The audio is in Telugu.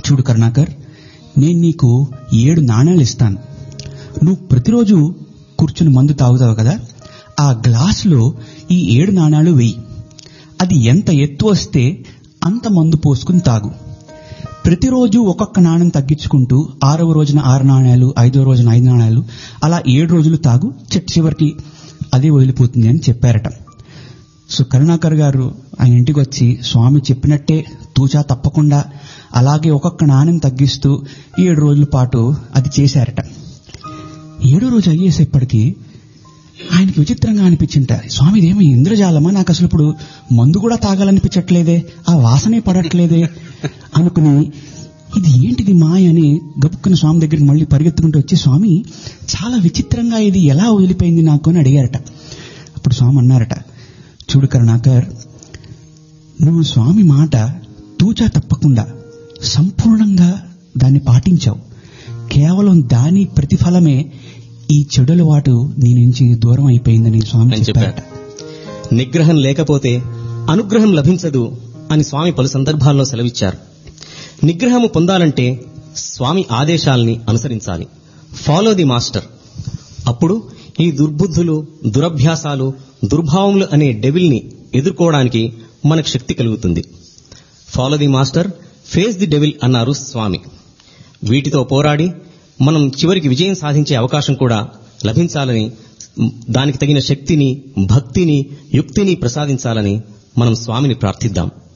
చూడు కరుణాకర్ నేను నీకు ఏడు నాణేలు ఇస్తాను నువ్వు ప్రతిరోజు కూర్చుని మందు తాగుతావు కదా ఆ గ్లాసులో ఈ ఏడు నాణాలు వెయ్యి అది ఎంత ఎత్తు వస్తే అంత మందు పోసుకుని తాగు ప్రతిరోజు ఒక్కొక్క నాణ్యం తగ్గించుకుంటూ ఆరవ రోజున ఆరు నాణ్యాలు ఐదవ రోజున ఐదు నాణ్యాలు అలా ఏడు రోజులు తాగు చిట్ట చివరికి అదే వదిలిపోతుంది అని చెప్పారట సో కరుణాకర్ గారు ఆయన ఇంటికి వచ్చి స్వామి చెప్పినట్టే తూచా తప్పకుండా అలాగే ఒక్కొక్క నాణ్యం తగ్గిస్తూ ఏడు రోజుల పాటు అది చేశారట ఏడో రోజు అయ్యేసేపటికి ఆయనకి విచిత్రంగా అనిపించింట స్వామి ఇదేమో ఇంద్రజాలమా నాకు అసలు ఇప్పుడు మందు కూడా తాగాలనిపించట్లేదే ఆ వాసనే పడట్లేదే అనుకుని ఇది ఏంటిది మాయ అని గబుక్కున స్వామి దగ్గరికి మళ్ళీ పరిగెత్తుకుంటూ వచ్చి స్వామి చాలా విచిత్రంగా ఇది ఎలా వదిలిపోయింది నాకు అని అడిగారట అప్పుడు స్వామి అన్నారట చూడు కరుణాకర్ నువ్వు స్వామి మాట తూచా తప్పకుండా సంపూర్ణంగా దాన్ని పాటించావు కేవలం దాని ప్రతిఫలమే ఈ చెడుల వాటు నీ నుంచి దూరం అయిపోయిందని స్వామి అని చెప్పారట చెప్పారట నిగ్రహం లేకపోతే అనుగ్రహం లభించదు అని స్వామి పలు సందర్భాల్లో సెలవిచ్చారు నిగ్రహము పొందాలంటే స్వామి ఆదేశాల్ని అనుసరించాలి ఫాలో ది మాస్టర్ అప్పుడు ఈ దుర్బుద్ధులు దురభ్యాసాలు దుర్భావములు అనే డెవిల్ని ఎదుర్కోవడానికి మనకు శక్తి కలుగుతుంది follow the master face the devil అన్నారు స్వామి వీటితో పోరాడి మనం చివరికి విజయం సాధించే అవకాశం కూడా లభించాలని దానికి తగిన శక్తిని భక్తిని యుక్తిని ప్రసాదించాలని మనం స్వామిని ప్రార్థిద్దాం